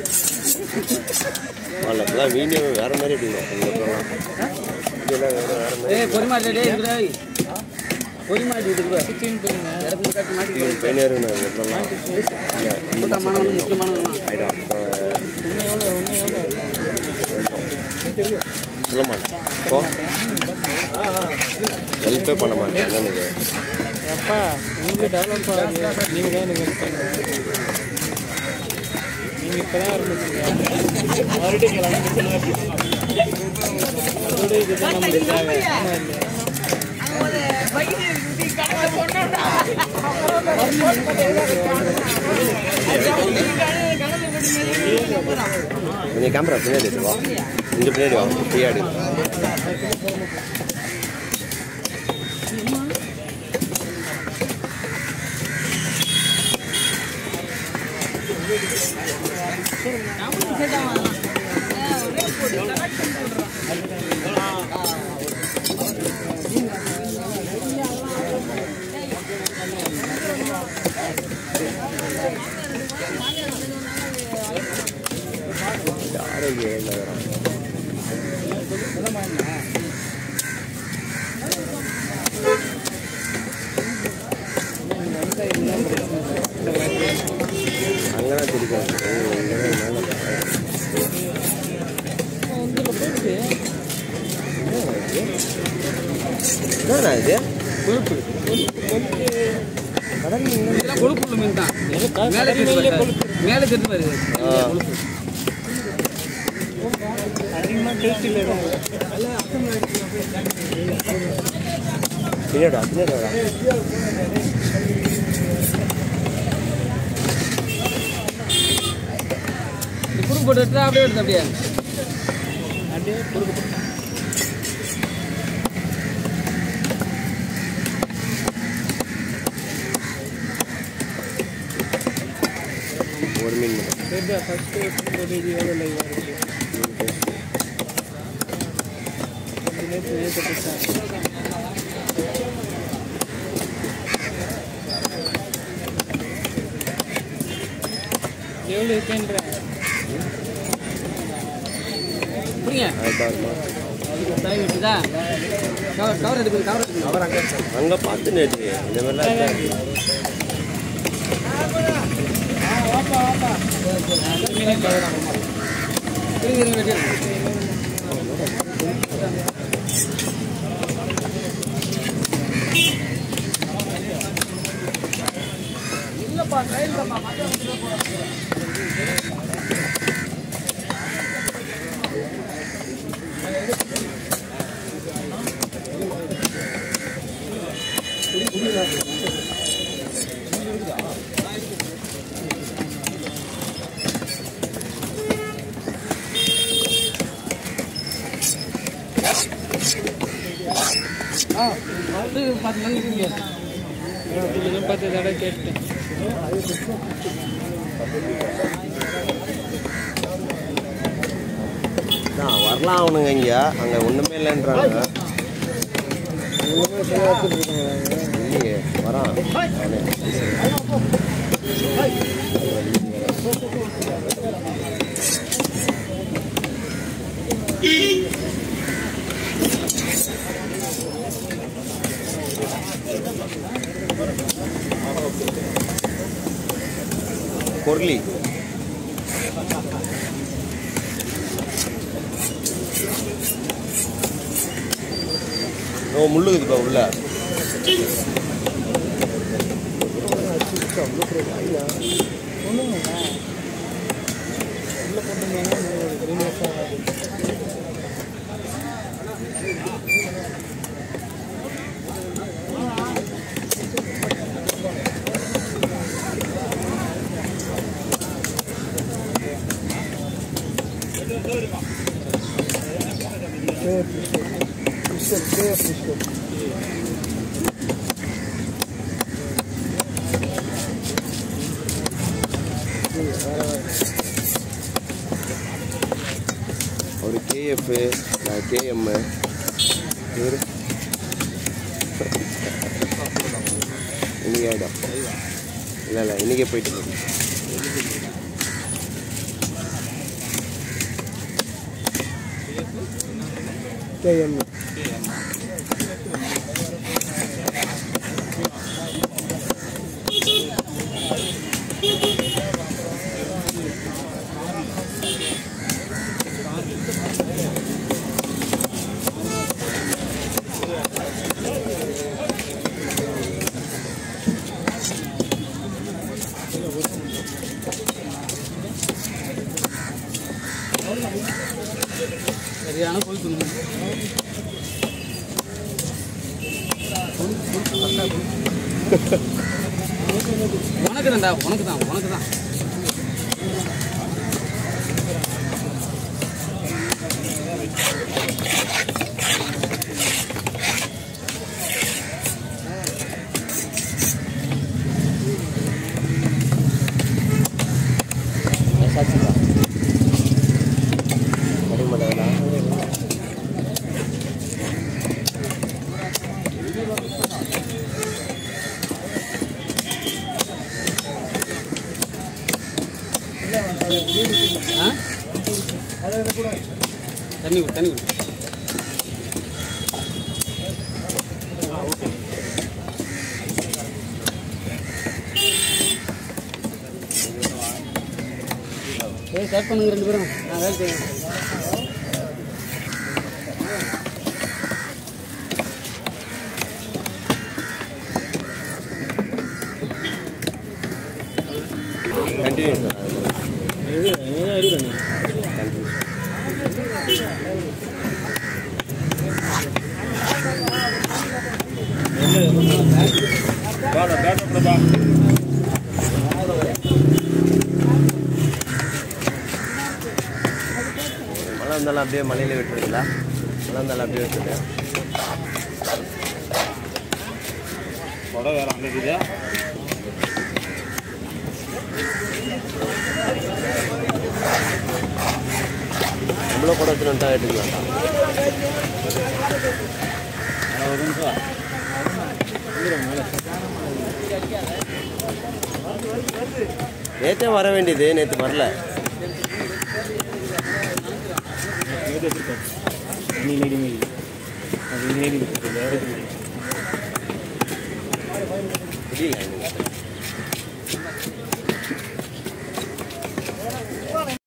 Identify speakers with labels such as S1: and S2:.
S1: அதில் இப்போலாம் வீடியோ வேறு மாதிரி எடுக்கணும் உங்களுக்குலாம் வீடியோலாம் வேறு வேறு மாதிரி
S2: ஏய் பொறுமா டேய் இதுடா பொறுமா இதுக்கு இடத்துல கட்டி மாட்டி
S1: பெயினே இருக்கணும் உங்களுக்குலாம் இல்லை
S2: கூட்டமான முக்கியமான
S1: ஆயிடும் சொல்ல மாட்டேன் இப்போ ஹெல்ப்பே பண்ண மாட்டேன் எனக்கு
S3: அப்பா உங்களுக்கு டெவலப் ஆகுது நீங்கள் தான் எனக்கு help பண்ணணும். நீங்கள் இப்போ தான் ஆரம்பிச்சீங்க மறுபடியும் கிளம்பி அதோட இதுதான் நம்மளுக்கு தேவை ஆமா இல்லையா
S1: கொஞ்சம் கேமரா பின்னாடி எடுத்து வா இங்கே பின்னாடி வா ஃப்ரீயாக எடு ஆரோக்கியம் என்ன வரும் அங்கே தான் திருப்பி இங்கே தான் மேலே என்னண்ணா இது
S2: கொழுப்பு இதெல்லாம் கொழுப்புள்ள மீன் தான் மேலே தெரியுது பாரு. மேலே தெரிஞ்சு பாரு
S1: ஆ.
S2: கொழுப்பு
S3: அதிகமாக டேஸ்ட் இல்லை
S1: பின்னாடி பின்னாடி வரா
S2: இந்த குறுக்கு போட்டு எடுத்தா அப்படியே எடுத்து அப்படியே
S3: அப்படியே கொடுக்க
S1: ஒரு மீன் மட்டும்
S3: தெரியுதா ஃபஸ்ட்டு போட்டு இது எவ்வளோ லைவாக இருக்குது கொஞ்ச நேரத்தில் நேற்று பேசுகிறேன் எவ்வளோ இருக்குன்றேன்
S2: புரியுங்க
S1: அதுதான் இருக்குமா
S2: தலைவி விட்டுதா கவர் கவர் எடுக்குது கவர் எடுக்குது
S1: அவர் அங்கே அங்கே பார்த்து நேற்று இந்த மாதிரிலாம் இருக்காது.
S2: இருங்க இருங்க வெட்டி ஆ வந்து பத்து மணிக்கு இருக்கீங்க
S3: இதுதான் பத்து தடவை கேட்டேன்
S1: தான் வரலாம் அவனுங்க இங்கே அங்கே ஒன்றுமே இல்லைன்றாங்க இல்லையே வரான் அவனே. பொருளி ஓ முள்ளுக்குதுப்பா உள்ள
S3: உள்ள போட்டுருந்தாங்கன்னா ஒரு ரெண்டு வருஷம் ஆகாது
S1: ஒரு கேஎஃப் நான் கேஎம் இவர் இன்னைக்கு ஆகிடும் இல்லை இல்லை இன்றைக்கே போயிட்டு இருக்கு. கேஎம்
S2: சரியான கோழி துணி உனக்கு தான்டா உனக்கு தான் உனக்கு தான்
S1: சாட்சிப்பா அடிமடா
S2: ஆ தண்ணி குடி தண்ணி குடி சரி ஸ்டார்ட் பண்ணுங்க ரெண்டு பேரும் நான் வேலை செய்யணும்
S1: கண்டினியூ கண்டினியூ மழை இருந்தாலும் அப்படியே மலையில விட்டுருங்களா மழை இருந்தாலும் அப்படியே விட்டுருங்க
S3: கொடை வேற அங்கே இருக்குதா
S1: நம்மளும் கூட எடுத்துட்டு வந்துட்டா எடுத்துக்கலாம்
S3: ஒரு நிமிஷம்
S1: நேற்றே வர வேண்டியது நேற்று வரல
S3: நீ நீடி நீடி அது நீடி
S1: புரியல எனக்கு.